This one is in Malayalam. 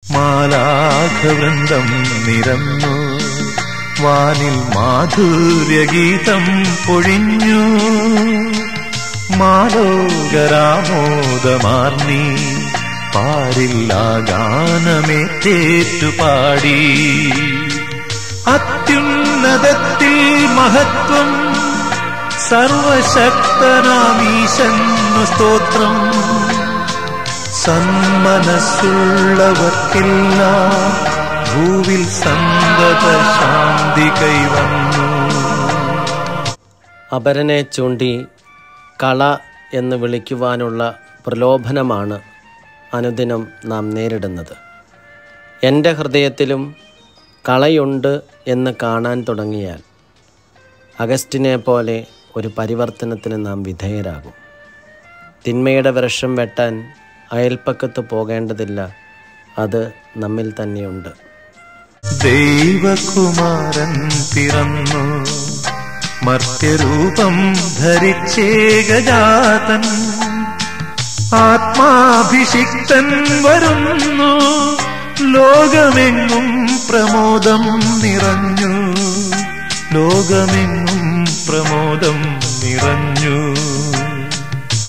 മാലാഘവൃന്ദം നിരന്നു വാനിൽ മാധുര്യഗീതം പൊഴിഞ്ഞു മാലോകരാമോദമാർന്നി പാരില്ലാ ഗാനമേറ്റേറ്റുപാടി അത്യുന്നതത്തിൽ മഹത്വം സർവശക്തനാമീശന്നു സ്തോത്രം സന്മനസ്സുള്ളവർക്കെല്ലാം ഭൂവിൽ സന്തത ശാന്തി കൈവന്നു അപരനെ ചൂണ്ടി കള എന്ന് വിളിക്കുവാനുള്ള പ്രലോഭനമാണ് അനുദിനം നാം നേരിടുന്നത് എൻ്റെ ഹൃദയത്തിലും കളയുണ്ട് എന്ന് കാണാൻ തുടങ്ങിയാൽ അഗസ്റ്റിനെ പോലെ ഒരു പരിവർത്തനത്തിന് നാം വിധേയരാകും തിന്മയുടെ വൃക്ഷം വെട്ടാൻ അയൽപ്പക്കത്ത് പോകേണ്ടതില്ല അത് നമ്മിൽ തന്നെയുണ്ട് ദൈവകുമാരൻ പിറന്നു മർത്യരൂപം ധരിച്ചേകജാതൻ ആത്മാഭിഷിക്തൻ വരുന്നു ലോകമെങ്ങും പ്രമോദം നിറഞ്ഞു ലോകമെങ്ങും പ്രമോദം നിറഞ്ഞു